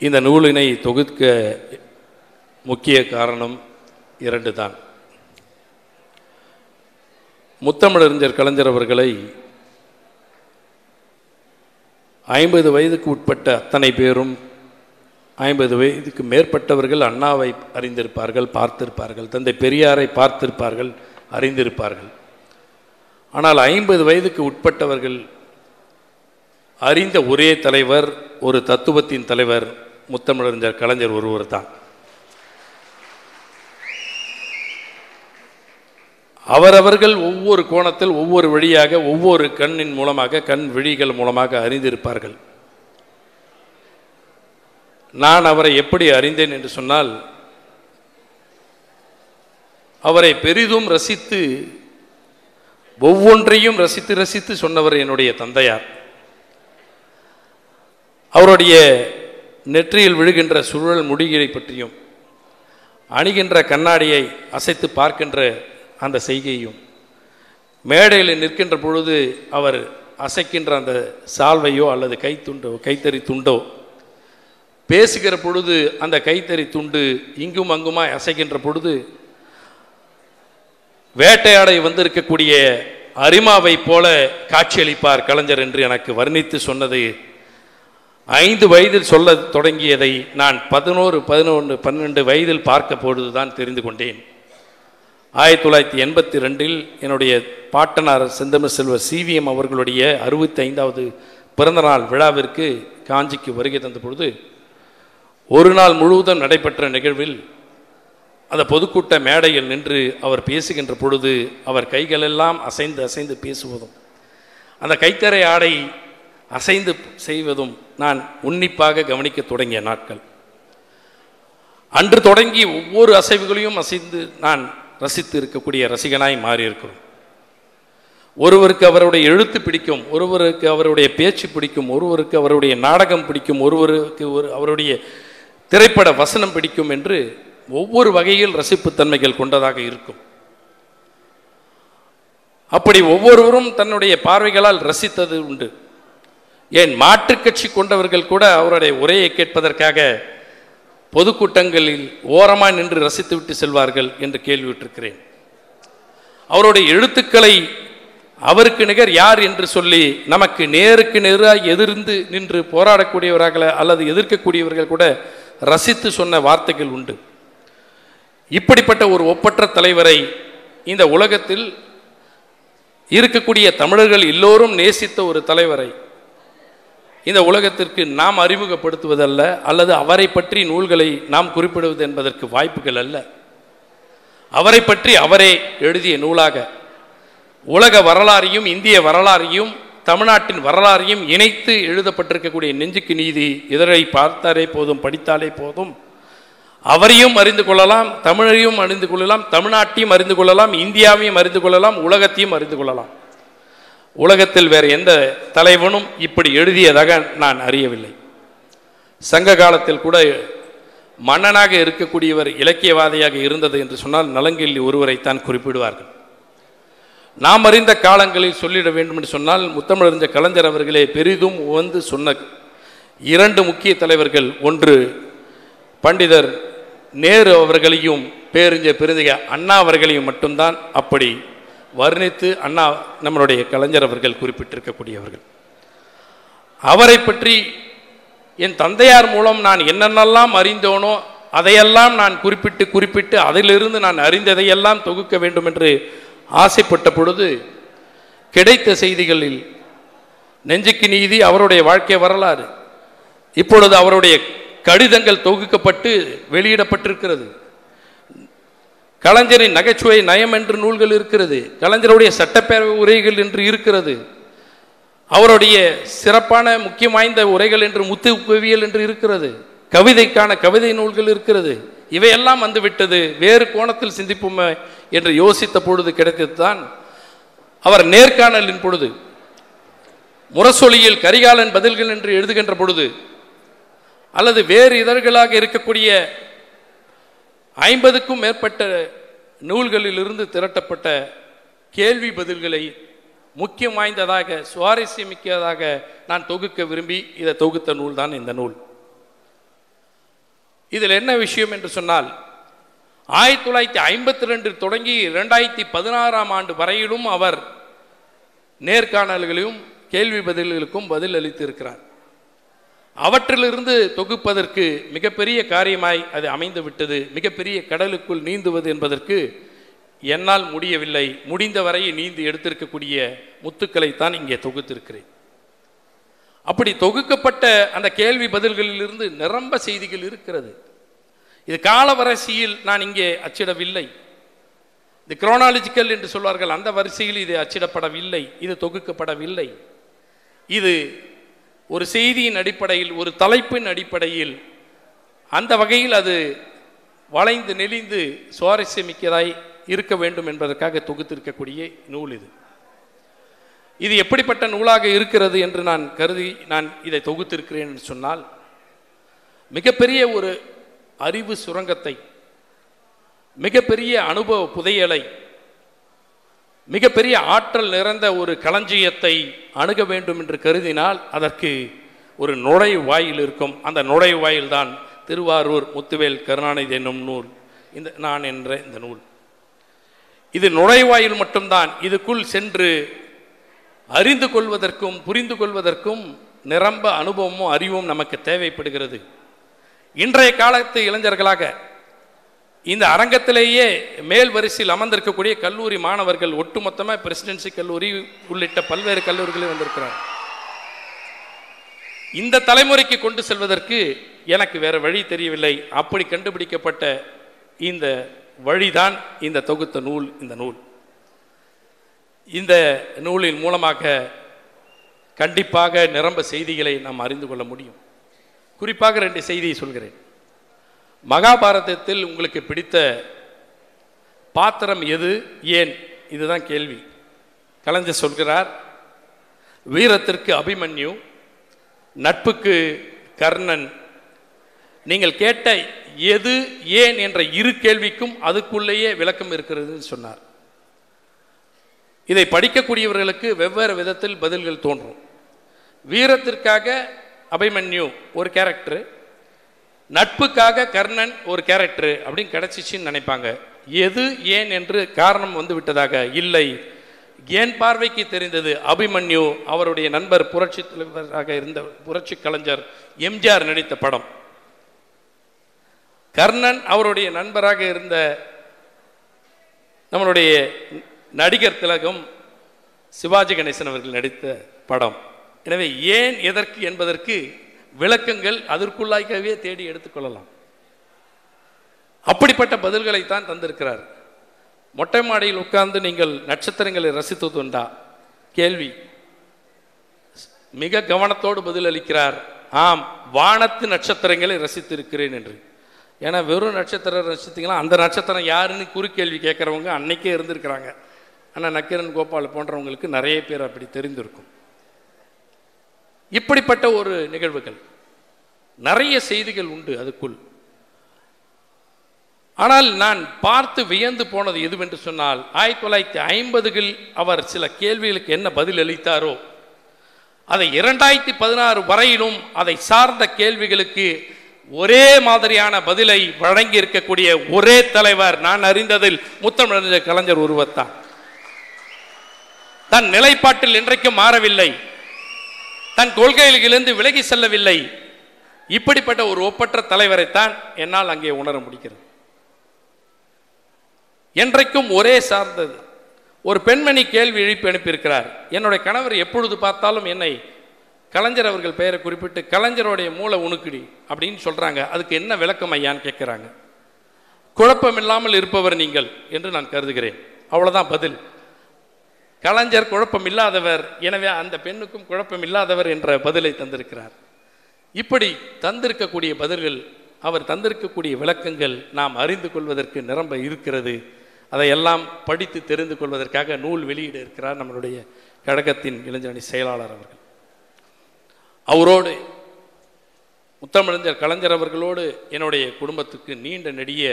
இந்த நூலினை தொகுக்க முக்கிய காரணம் இரண்டு தான் முத்தமிழறிஞர் கலைஞர் அவர்களை ஐம்பது வயதுக்கு உட்பட்ட அத்தனை பேரும் ஐம்பது வயதுக்கு மேற்பட்டவர்கள் அண்ணாவை அறிந்திருப்பார்கள் பார்த்திருப்பார்கள் தந்தை பெரியாரை பார்த்திருப்பார்கள் அறிந்திருப்பார்கள் ஆனால் ஐம்பது வயதுக்கு உட்பட்டவர்கள் அறிந்த ஒரே தலைவர் ஒரு தத்துவத்தின் தலைவர் முத்தமிழறிஞர் கலைஞர் ஒருவர் தான் அவரவர்கள் ஒவ்வொரு கோணத்தில் ஒவ்வொரு வழியாக ஒவ்வொரு கண்ணின் மூலமாக கண் விழிகள் மூலமாக அறிந்திருப்பார்கள் நான் அவரை எப்படி அறிந்தேன் என்று சொன்னால் அவரை பெரிதும் ரசித்து ஒவ்வொன்றையும் ரசித்து ரசித்து சொன்னவர் என்னுடைய தந்தையார் அவருடைய நெற்றியில் விழுகின்ற சுழல் முடிகளை பற்றியும் அணிகின்ற கண்ணாடியை அசைத்து பார்க்கின்ற அந்த செய்கையும் மேடையில் நிற்கின்ற பொழுது அவர் அசைக்கின்ற அந்த சால்வையோ அல்லது கைத்துண்டோ கைத்தறி துண்டோ பேசுகிற பொழுது அந்த கைத்தறி துண்டு இங்கும் அங்குமாய் அசைக்கின்ற பொழுது வேட்டையாடை வந்திருக்கக்கூடிய அரிமாவை போல காட்சியளிப்பார் கலைஞர் என்று எனக்கு வர்ணித்து சொன்னது ஐந்து வயதில் சொல்ல தொடங்கியதை நான் பதினோரு பதினொன்று பன்னெண்டு வயதில் பார்க்க பொழுதுதான் தெரிந்து கொண்டேன் ஆயிரத்தி தொள்ளாயிரத்தி எண்பத்தி ரெண்டில் என்னுடைய பாட்டனார் செந்தமிழ் செல்வர் சிவிஎம் அவர்களுடைய அறுபத்தி ஐந்தாவது பிறந்தநாள் விழாவிற்கு காஞ்சிக்கு வருகை தந்த பொழுது ஒரு நாள் முழுவதும் நடைபெற்ற நிகழ்வில் அந்த பொதுக்கூட்ட மேடையில் நின்று அவர் பேசுகின்ற பொழுது அவர் கைகளெல்லாம் அசைந்து அசைந்து பேசுவதும் அந்த கைத்தறை ஆடை அசைந்து செய்வதும் நான் உன்னிப்பாக கவனிக்க தொடங்கிய நாட்கள் அன்று தொடங்கி ஒவ்வொரு அசைவுகளையும் அசைந்து நான் ரசித்து இருக்கக்கூடிய ரசிகனாய் மாறியிருக்கிறோம் ஒருவருக்கு அவருடைய எழுத்து பிடிக்கும் ஒருவருக்கு அவருடைய பேச்சு பிடிக்கும் ஒருவருக்கு அவருடைய நாடகம் பிடிக்கும் ஒருவருக்கு ஒரு அவருடைய திரைப்பட வசனம் பிடிக்கும் என்று ஒவ்வொரு வகையில் ரசிப்புத்தன்மைகள் கொண்டதாக இருக்கும் அப்படி ஒவ்வொருவரும் தன்னுடைய பார்வைகளால் ரசித்தது உண்டு ஏன் மாற்றுக் கட்சி கொண்டவர்கள் கூட அவருடைய உரையை கேட்பதற்காக பொதுக்கூட்டங்களில் ஓரமாய் நின்று ரசித்துவிட்டு செல்வார்கள் என்று கேள்வியுற்றிருக்கிறேன் அவருடைய எழுத்துக்களை அவருக்கு நிகர் யார் என்று சொல்லி நமக்கு நேருக்கு நேராக எதிர்ந்து நின்று போராடக்கூடியவராக அல்லது எதிர்க்கக்கூடியவர்கள் கூட ரசித்து சொன்ன வார்த்தைகள் உண்டு இப்படிப்பட்ட ஒரு ஒப்பற்ற தலைவரை இந்த உலகத்தில் இருக்கக்கூடிய தமிழர்கள் எல்லோரும் நேசித்த ஒரு தலைவரை இந்த உலகத்திற்கு நாம் அறிமுகப்படுத்துவதல்ல அல்லது அவரை பற்றி நூல்களை நாம் குறிப்பிடுவது என்பதற்கு வாய்ப்புகள் அல்ல அவரை பற்றி அவரே எழுதிய நூலாக உலக வரலாறையும் இந்திய வரலாறையும் தமிழ்நாட்டின் வரலாறையும் இணைத்து எழுதப்பட்டிருக்கக்கூடிய நெஞ்சுக்கு நீதி இதழை பார்த்தாலே போதும் படித்தாலே போதும் அவரையும் அறிந்து கொள்ளலாம் தமிழையும் அறிந்து கொள்ளலாம் தமிழ்நாட்டையும் அறிந்து கொள்ளலாம் இந்தியாவையும் அறிந்து கொள்ளலாம் உலகத்தையும் அறிந்து கொள்ளலாம் உலகத்தில் வேறு எந்த தலைவனும் இப்படி எழுதியதாக நான் அறியவில்லை சங்க காலத்தில் கூட மன்னனாக இருக்கக்கூடியவர் இலக்கியவாதியாக இருந்தது என்று சொன்னால் நலங்கிள்ளி ஒருவரைத்தான் குறிப்பிடுவார்கள் நாம் அறிந்த காலங்களில் சொல்லிட வேண்டும் என்று சொன்னால் முத்தமிழறிஞ கலைஞர் அவர்களே பெரிதும் வந்து சொன்ன இரண்டு முக்கிய தலைவர்கள் ஒன்று பண்டிதர் நேரு அவர்களையும் பேருஞ்ச பெருந்திக அண்ணா அவர்களையும் மட்டும்தான் அப்படி வர்ணித்து அண்ணா நம்மளுடைய கலைஞர் அவர்கள் குறிப்பிட்டிருக்கக்கூடியவர்கள் அவரை பற்றி என் தந்தையார் மூலம் நான் என்னென்னலாம் அறிந்தோனோ அதையெல்லாம் நான் குறிப்பிட்டு குறிப்பிட்டு அதிலிருந்து நான் அறிந்ததையெல்லாம் தொகுக்க வேண்டும் என்று ஆசைப்பட்ட பொழுது கிடைத்த செய்திகளில் நெஞ்சுக்கு நீதி அவருடைய வாழ்க்கை வரலாறு இப்பொழுது அவருடைய கடிதங்கள் தொகுக்கப்பட்டு வெளியிடப்பட்டிருக்கிறது கலைஞரின் நகைச்சுவை நயம் என்று நூல்கள் இருக்கிறது கலைஞருடைய சட்டப்பேரவை உரைகள் என்று இருக்கிறது அவருடைய சிறப்பான முக்கியம் வாய்ந்த உரைகள் என்று முத்து குவியல் என்று இருக்கிறது கவிதைக்கான கவிதை நூல்கள் இருக்கிறது இவையெல்லாம் வந்துவிட்டது வேறு கோணத்தில் சிந்திப்போமே என்று யோசித்த பொழுது கிடைத்தது தான் அவர் நேர்காணலின் பொழுது முரசொலியில் கரிகாலன் பதில்கள் என்று எழுதுகின்ற பொழுது அல்லது வேறு இதழ்களாக இருக்கக்கூடிய ஐம்பதுக்கும் மேற்பட்ட நூல்களிலிருந்து திரட்டப்பட்ட கேள்வி பதில்களை முக்கியம் வாய்ந்ததாக சுவாரஸ்யமிக்கதாக நான் தொகுக்க விரும்பி இதை தொகுத்த நூல் தான் இந்த நூல் இதில் என்ன விஷயம் என்று சொன்னால் ஆயிரத்தி தொள்ளாயிரத்தி ஐம்பத்தி ரெண்டில் தொடங்கி ரெண்டாயிரத்தி பதினாறாம் ஆண்டு வரையிலும் அவர் நேர்காணல்களையும் கேள்வி பதில்களுக்கும் பதில் அளித்திருக்கிறார் அவற்றிலிருந்து தொகுப்பதற்கு மிகப்பெரிய காரியமாய் அது அமைந்து விட்டது மிகப்பெரிய கடலுக்குள் நீந்துவது என்பதற்கு என்னால் முடியவில்லை முடிந்தவரை நீந்தி எடுத்திருக்கக்கூடிய முத்துக்களைத்தான் இங்கே தொகுத்திருக்கிறேன் அப்படி தொகுக்கப்பட்ட அந்த கேள்வி பதில்களிலிருந்து நிரம்ப செய்திகள் இருக்கிறது இது காலவரிசையில் நான் இங்கே அச்சிடவில்லை இது குரோனாலஜிக்கல் என்று சொல்வார்கள் அந்த வரிசையில் இது அச்சிடப்படவில்லை இது தொகுக்கப்படவில்லை இது ஒரு செய்தியின் அடிப்படையில் ஒரு தலைப்பின் அடிப்படையில் அந்த வகையில் அது வளைந்து நெளிந்து சுவாரஸ்யமிக்கதாய் இருக்க வேண்டும் என்பதற்காக தொகுத்திருக்கக்கூடிய நூல் இது இது எப்படிப்பட்ட நூலாக இருக்கிறது என்று நான் கருதி நான் இதை தொகுத்திருக்கிறேன் என்று சொன்னால் மிகப்பெரிய ஒரு அறிவு சுரங்கத்தை மிகப்பெரிய அனுபவ புதையலை மிகப்பெரிய ஆற்றல் நிறைந்த ஒரு களஞ்சியத்தை அணுக வேண்டும் என்று கருதினால் அதற்கு ஒரு நுழைவாயில் இருக்கும் அந்த நுழைவாயில் தான் திருவாரூர் முத்துவேல் கருணாநிதி என்னும் நூல் இந்த நான் என்ற இந்த நூல் இது நுழைவாயில் மட்டும்தான் இதுக்குள் சென்று அறிந்து கொள்வதற்கும் புரிந்து கொள்வதற்கும் நிரம்ப அனுபவமும் அறிவும் நமக்கு தேவைப்படுகிறது இன்றைய காலத்து இளைஞர்களாக இந்த அரங்கத்திலேயே மேல் வரிசையில் அமர்ந்திருக்கக்கூடிய கல்லூரி மாணவர்கள் ஒட்டுமொத்தமாக பிரசிடென்சி கல்லூரி உள்ளிட்ட பல்வேறு கல்லூரிகளில் வந்திருக்கிறார் இந்த தலைமுறைக்கு கொண்டு செல்வதற்கு எனக்கு வேற வழி தெரியவில்லை அப்படி கண்டுபிடிக்கப்பட்ட இந்த வழிதான் இந்த தொகுத்த நூல் இந்த நூல் இந்த நூலின் மூலமாக கண்டிப்பாக நிரம்ப செய்திகளை நாம் அறிந்து கொள்ள முடியும் குறிப்பாக ரெண்டு செய்தியை சொல்கிறேன் மகாபாரதத்தில் உங்களுக்கு பிடித்த பாத்திரம் எது ஏன் இதுதான் கேள்வி கலைஞர் சொல்கிறார் வீரத்திற்கு அபிமன்யு நட்புக்கு கர்ணன் நீங்கள் கேட்ட எது ஏன் என்ற இரு கேள்விக்கும் அதுக்குள்ளேயே விளக்கம் இருக்கிறதுன்னு சொன்னார் இதை படிக்கக்கூடியவர்களுக்கு வெவ்வேறு விதத்தில் பதில்கள் தோன்றும் வீரத்திற்காக அபிமன்யு ஒரு கேரக்டரு நட்புக்காக கர்ணன் ஒரு கேரக்டர் அப்படின்னு கிடைச்சிச்சின்னு நினைப்பாங்க எது ஏன் என்று காரணம் வந்து விட்டதாக இல்லை என் பார்வைக்கு தெரிந்தது அபிமன்யு அவருடைய நண்பர் புரட்சி தலைவராக இருந்த புரட்சி கலைஞர் எம்ஜிஆர் நடித்த படம் கர்ணன் அவருடைய நண்பராக இருந்த நம்மளுடைய நடிகர் திலகம் சிவாஜி கணேசன் அவர்கள் நடித்த படம் எனவே ஏன் எதற்கு என்பதற்கு விளக்கங்கள் அதற்குள்ளாகவே தேடி எடுத்துக்கொள்ளலாம் அப்படிப்பட்ட பதில்களைத்தான் தந்திருக்கிறார் மொட்டை மாடியில் உட்கார்ந்து நீங்கள் நட்சத்திரங்களை ரசித்ததுண்டா கேள்வி மிக கவனத்தோடு பதில் அளிக்கிறார் ஆம் வானத்து நட்சத்திரங்களை ரசித்திருக்கிறேன் என்று ஏன்னா வெறும் நட்சத்திரம் ரசித்தீங்களா அந்த நட்சத்திரம் யாருன்னு குறுக்கேள்வி கேட்குறவங்க அன்னைக்கே இருந்திருக்கிறாங்க ஆனால் நக்கீரன் கோபால் போன்றவங்களுக்கு நிறைய பேர் அப்படி தெரிந்திருக்கும் இப்படிப்பட்ட ஒரு நிகழ்வுகள் நிறைய செய்திகள் உண்டு அதுக்குள் ஆனால் நான் பார்த்து வியந்து போனது எதுவென்று சொன்னால் ஆயிரத்தி தொள்ளாயிரத்தி ஐம்பதுகள் அவர் சில கேள்விகளுக்கு என்ன பதில் அளித்தாரோ அதை இரண்டாயிரத்தி பதினாறு வரையிலும் அதை சார்ந்த கேள்விகளுக்கு ஒரே மாதிரியான பதிலை வழங்கி இருக்கக்கூடிய ஒரே தலைவர் நான் அறிந்ததில் முத்தமிழர் கலைஞர் உருவத்தான் தன் நிலைப்பாட்டில் இன்றைக்கும் மாறவில்லை தன் கொள்கைகளிலிருந்து விலகி செல்லவில்லை இப்படிப்பட்ட ஒரு ஒப்பற்ற தலைவரைத்தான் என்னால் அங்கே உணர முடிகிறது என்றைக்கும் ஒரே சார்ந்தது ஒரு பெண்மணி கேள்வி எழுப்பி அனுப்பியிருக்கிறார் என்னுடைய கணவர் எப்பொழுது பார்த்தாலும் என்னை கலைஞர் அவர்கள் பெயரை குறிப்பிட்டு கலைஞருடைய மூளை உணுக்குடி அப்படின்னு சொல்றாங்க அதுக்கு என்ன விளக்கம் ஐயான்னு கேட்குறாங்க குழப்பம் இல்லாமல் இருப்பவர் நீங்கள் என்று நான் கருதுகிறேன் அவ்வளவுதான் பதில் கலைஞர் குழப்பம் இல்லாதவர் எனவே அந்த பெண்ணுக்கும் குழப்பம் இல்லாதவர் என்ற பதிலை தந்திருக்கிறார் இப்படி தந்திருக்கக்கூடிய பதில்கள் அவர் தந்திருக்கக்கூடிய விளக்கங்கள் நாம் அறிந்து கொள்வதற்கு நிரம்ப இருக்கிறது அதையெல்லாம் படித்து தெரிந்து கொள்வதற்காக நூல் வெளியிட இருக்கிறார் நம்மளுடைய கழகத்தின் இளைஞரணி செயலாளர் அவர்கள் அவரோடு முத்தமிழஞ்சர் கலைஞர் அவர்களோடு என்னுடைய குடும்பத்துக்கு நீண்ட நெடிய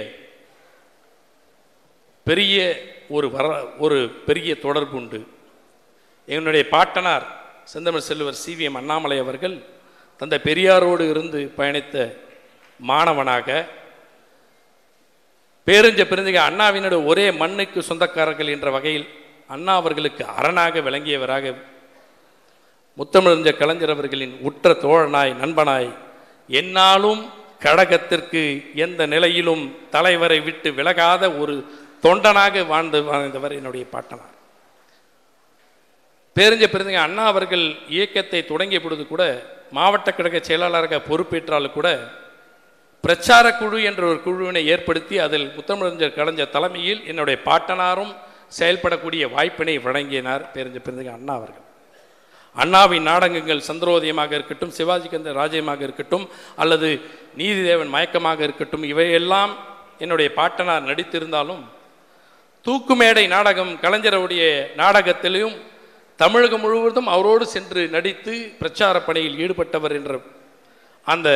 பெரிய ஒரு வர ஒரு பெரிய தொடர்பு உண்டு என்னுடைய பாட்டனார் செந்தமிழ் செல்வர் சிவிஎம் அண்ணாமலை அவர்கள் தந்தை பெரியாரோடு இருந்து பயணித்த மாணவனாக பேருஞ்ச பெருந்திக அண்ணாவினுடைய ஒரே மண்ணுக்கு சொந்தக்காரர்கள் என்ற வகையில் அண்ணா அவர்களுக்கு அரணாக விளங்கியவராக முத்தமிழஞ்ச கலைஞர் அவர்களின் உற்ற தோழனாய் நண்பனாய் என்னாலும் கழகத்திற்கு எந்த நிலையிலும் தலைவரை விட்டு விலகாத ஒரு தொண்டனாக வாழ்ந்து வாழ்ந்தவர் என்னுடைய பாட்டனார் பேருஞ்ச பெருந்தங்க அண்ணா அவர்கள் இயக்கத்தை தொடங்கிய பொழுது கூட மாவட்ட கழக செயலாளராக பொறுப்பேற்றாலும் கூட பிரச்சார குழு என்ற ஒரு குழுவினை ஏற்படுத்தி அதில் முத்தமிழஞ்சர் கலைஞர் தலைமையில் என்னுடைய பாட்டனாரும் செயல்படக்கூடிய வாய்ப்பினை வழங்கினார் பேருஞ்ச பெருந்தங்க அண்ணா அவர்கள் அண்ணாவின் நாடகங்கள் சந்திரோதயமாக இருக்கட்டும் சிவாஜி கந்த ராஜ்யமாக இருக்கட்டும் அல்லது நீதிதேவன் மயக்கமாக இருக்கட்டும் இவையெல்லாம் என்னுடைய பாட்டனார் நடித்திருந்தாலும் தூக்குமேடை நாடகம் கலைஞருடைய நாடகத்திலும் தமிழகம் முழுவதும் அவரோடு சென்று நடித்து பிரச்சார பணியில் ஈடுபட்டவர் என்ற அந்த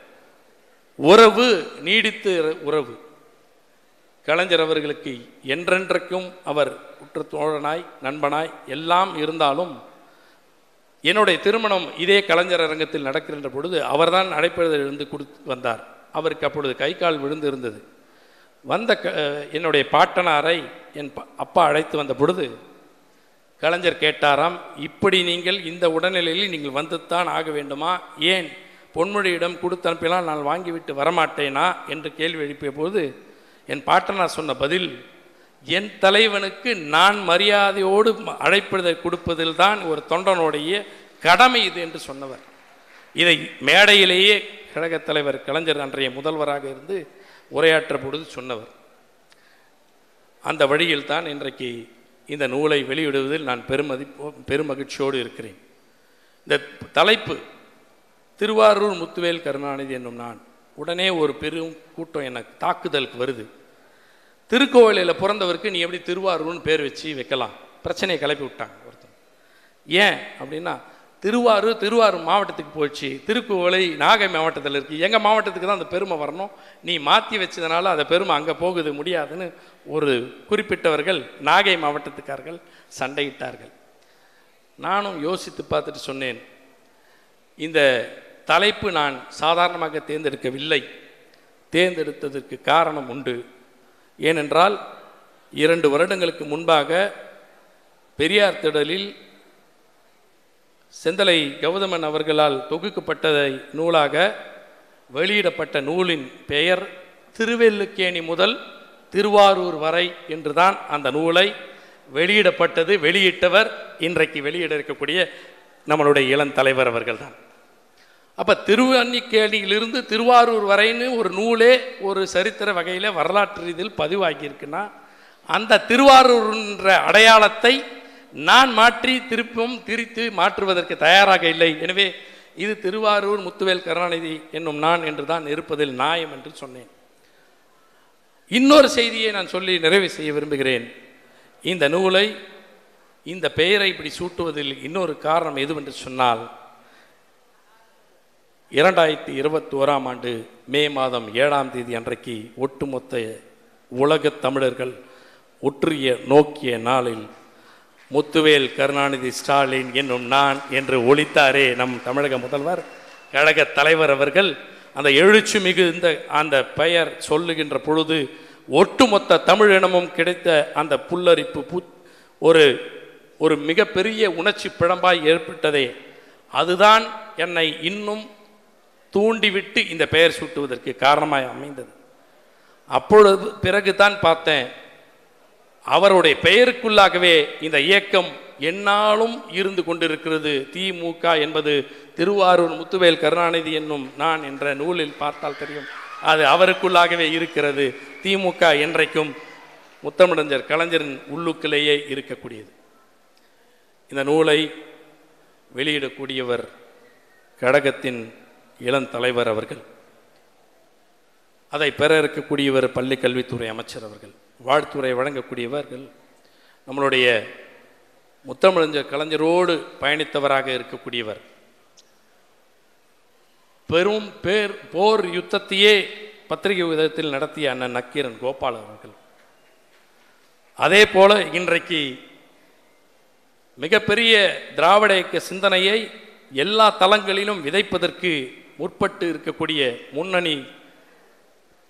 உறவு நீடித்து உறவு கலைஞர் அவர்களுக்கு என்றென்றைக்கும் அவர் உற்ற தோழனாய் நண்பனாய் எல்லாம் இருந்தாலும் என்னுடைய திருமணம் இதே கலைஞர் அரங்கத்தில் நடக்கின்ற பொழுது அவர்தான் அழைப்பதில் இருந்து கொடுத்து வந்தார் அவருக்கு அப்பொழுது கை கால் விழுந்து இருந்தது வந்த க என்னுடைய பாட்டனாரை என் ப- அப்பா அழைத்து வந்த பொழுது கலைஞர் கேட்டாராம் இப்படி நீங்கள் இந்த உடல்நிலையில் நீங்கள் வந்துத்தான் ஆக வேண்டுமா ஏன் பொன்மொழியிடம் கொடுத்து அனுப்பினால் நான் வாங்கிவிட்டு வரமாட்டேனா என்று கேள்வி எழுப்பிய போது என் பாட்டனார் சொன்ன பதில் என் தலைவனுக்கு நான் மரியாதையோடு ம- அழைப்பதை கொடுப்பதில் தான் ஒரு தொண்டனுடைய கடமை இது என்று சொன்னவர் இதை மேடையிலேயே கழகத் தலைவர் கலைஞர் அன்றைய முதல்வராக இருந்து உரையாற்ற பொழுது சொன்னவர் அந்த வழியில் தான் இன்றைக்கு இந்த நூலை வெளியிடுவதில் நான் பெருமதிப்போ பெருமகிழ்ச்சியோடு இருக்கிறேன் இந்த தலைப்பு திருவாரூர் முத்துவேல் கருணாநிதி என்னும் நான் உடனே ஒரு பெரும் கூட்டம் எனக்கு தாக்குதலுக்கு வருது திருக்கோவிலில் பிறந்தவருக்கு நீ எப்படி திருவாரூர்னு பேர் வச்சு வைக்கலாம் பிரச்சனையை கிளப்பி விட்டாங்க ஒருத்தன் ஏன் அப்படின்னா திருவாரூர் திருவாரூர் மாவட்டத்துக்கு போயிடுச்சு திருக்கோவிலை நாகை மாவட்டத்தில் இருக்குது எங்கள் மாவட்டத்துக்கு தான் அந்த பெருமை வரணும் நீ மாற்றி வச்சதுனால அந்த பெருமை அங்கே போகுது முடியாதுன்னு ஒரு குறிப்பிட்டவர்கள் நாகை மாவட்டத்துக்காரர்கள் சண்டையிட்டார்கள் நானும் யோசித்து பார்த்துட்டு சொன்னேன் இந்த தலைப்பு நான் சாதாரணமாக தேர்ந்தெடுக்கவில்லை தேர்ந்தெடுத்ததற்கு காரணம் உண்டு ஏனென்றால் இரண்டு வருடங்களுக்கு முன்பாக பெரியார் திடலில் செந்தலை கௌதமன் அவர்களால் தொகுக்கப்பட்டதை நூலாக வெளியிடப்பட்ட நூலின் பெயர் திருவெல்லுக்கேணி முதல் திருவாரூர் வரை என்றுதான் அந்த நூலை வெளியிடப்பட்டது வெளியிட்டவர் இன்றைக்கு வெளியிட இருக்கக்கூடிய நம்மளுடைய இளம் தலைவர் அவர்கள்தான் அப்போ திருவன்னிக்கேணியிலிருந்து திருவாரூர் வரைன்னு ஒரு நூலே ஒரு சரித்திர வகையில் வரலாற்று ரீதியில் பதிவாகியிருக்குன்னா அந்த திருவாரூர்ன்ற அடையாளத்தை நான் மாற்றி திருப்பும் திரித்து மாற்றுவதற்கு தயாராக இல்லை எனவே இது திருவாரூர் முத்துவேல் கருணாநிதி என்னும் நான் என்று தான் இருப்பதில் நியாயம் என்று சொன்னேன் இன்னொரு செய்தியை நான் சொல்லி நிறைவு செய்ய விரும்புகிறேன் இந்த நூலை இந்த பெயரை இப்படி சூட்டுவதில் இன்னொரு காரணம் எதுவென்று சொன்னால் இரண்டாயிரத்தி இருபத்தி ஓராம் ஆண்டு மே மாதம் ஏழாம் தேதி அன்றைக்கு ஒட்டுமொத்த உலகத் தமிழர்கள் ஒற்றிய நோக்கிய நாளில் முத்துவேல் கருணாநிதி ஸ்டாலின் என்னும் நான் என்று ஒழித்தாரே நம் தமிழக முதல்வர் கழக தலைவர் அவர்கள் அந்த எழுச்சி மிகுந்த அந்த பெயர் சொல்லுகின்ற பொழுது ஒட்டுமொத்த தமிழினமும் கிடைத்த அந்த புல்லரிப்பு பு ஒரு ஒரு மிகப்பெரிய உணர்ச்சி பிழம்பாய் ஏற்பட்டதே அதுதான் என்னை இன்னும் தூண்டிவிட்டு இந்த பெயர் சூட்டுவதற்கு காரணமாய் அமைந்தது அப்பொழுது பிறகுதான் பார்த்தேன் அவருடைய பெயருக்குள்ளாகவே இந்த இயக்கம் எந்நாளும் இருந்து கொண்டிருக்கிறது திமுக என்பது திருவாரூர் முத்துவேல் கருணாநிதி என்னும் நான் என்ற நூலில் பார்த்தால் தெரியும் அது அவருக்குள்ளாகவே இருக்கிறது திமுக என்றைக்கும் முத்தமிழஞ்சர் கலைஞரின் உள்ளுக்கிலேயே இருக்கக்கூடியது இந்த நூலை வெளியிடக்கூடியவர் கழகத்தின் இளம் தலைவர் அவர்கள் அதை பெற இருக்கக்கூடியவர் பள்ளி கல்வித்துறை அமைச்சர் அவர்கள் வாழ்த்துறை வழங்கக்கூடியவர்கள் நம்மளுடைய முத்தமிழஞ்சர் கலைஞரோடு பயணித்தவராக இருக்கக்கூடியவர் பெரும் பேர் போர் யுத்தத்தையே பத்திரிகை விதத்தில் நடத்திய அண்ணன் நக்கீரன் கோபால் அவர்கள் அதே போல இன்றைக்கு மிகப்பெரிய திராவிட இயக்க சிந்தனையை எல்லா தளங்களிலும் விதைப்பதற்கு முற்பட்டு இருக்கக்கூடிய முன்னணி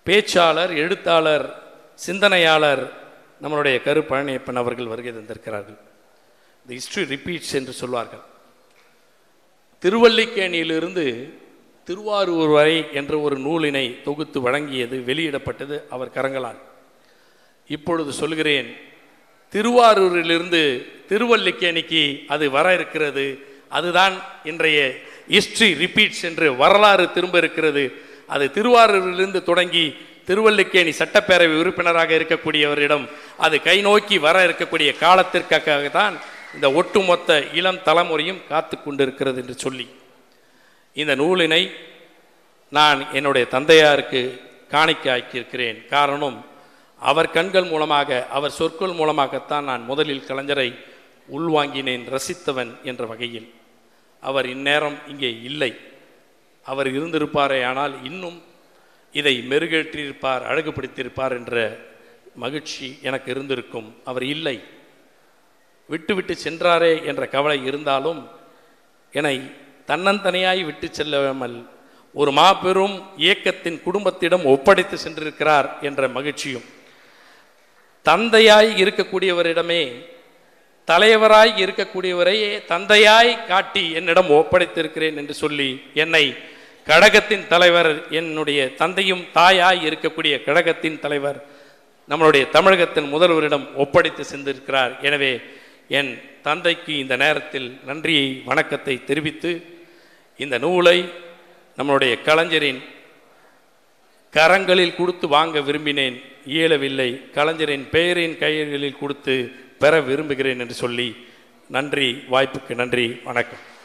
பேச்சாளர் எழுத்தாளர் சிந்தனையாளர் நம்மளுடைய கரு பழனியப்பன் அவர்கள் வருகை தந்திருக்கிறார்கள் தி ஹிஸ்ட்ரி ரிப்பீட்ஸ் என்று சொல்வார்கள் திருவல்லிக்கேணியிலிருந்து திருவாரூர் வரை என்ற ஒரு நூலினை தொகுத்து வழங்கியது வெளியிடப்பட்டது அவர் கரங்களால் இப்பொழுது சொல்கிறேன் திருவாரூரிலிருந்து திருவல்லிக்கேணிக்கு அது வர இருக்கிறது அதுதான் இன்றைய ஹிஸ்ட்ரி ரிப்பீட்ஸ் என்று வரலாறு திரும்ப இருக்கிறது அது திருவாரூரிலிருந்து தொடங்கி திருவல்லிக்கேணி சட்டப்பேரவை உறுப்பினராக இருக்கக்கூடியவரிடம் அது கை நோக்கி வர இருக்கக்கூடிய காலத்திற்காக தான் இந்த ஒட்டுமொத்த இளம் தலைமுறையும் காத்து கொண்டிருக்கிறது என்று சொல்லி இந்த நூலினை நான் என்னுடைய தந்தையாருக்கு காணிக்க ஆக்கியிருக்கிறேன் காரணம் அவர் கண்கள் மூலமாக அவர் சொற்கள் மூலமாகத்தான் நான் முதலில் கலைஞரை உள்வாங்கினேன் ரசித்தவன் என்ற வகையில் அவர் இந்நேரம் இங்கே இல்லை அவர் இருந்திருப்பாரே ஆனால் இன்னும் இதை மெருகேற்றியிருப்பார் அழகுபடுத்தியிருப்பார் என்ற மகிழ்ச்சி எனக்கு இருந்திருக்கும் அவர் இல்லை விட்டு விட்டு சென்றாரே என்ற கவலை இருந்தாலும் என்னை தன்னந்தனியாய் விட்டு செல்லாமல் ஒரு மாபெரும் இயக்கத்தின் குடும்பத்திடம் ஒப்படைத்து சென்றிருக்கிறார் என்ற மகிழ்ச்சியும் தந்தையாய் இருக்கக்கூடியவரிடமே தலைவராய் இருக்கக்கூடியவரையே தந்தையாய் காட்டி என்னிடம் ஒப்படைத்திருக்கிறேன் என்று சொல்லி என்னை கழகத்தின் தலைவர் என்னுடைய தந்தையும் தாயாய் இருக்கக்கூடிய கழகத்தின் தலைவர் நம்மளுடைய தமிழகத்தின் முதல்வரிடம் ஒப்படைத்து சென்றிருக்கிறார் எனவே என் தந்தைக்கு இந்த நேரத்தில் நன்றியை வணக்கத்தை தெரிவித்து இந்த நூலை நம்மளுடைய கலைஞரின் கரங்களில் கொடுத்து வாங்க விரும்பினேன் இயலவில்லை கலைஞரின் பெயரின் கைகளில் கொடுத்து பெற விரும்புகிறேன் என்று சொல்லி நன்றி வாய்ப்புக்கு நன்றி வணக்கம்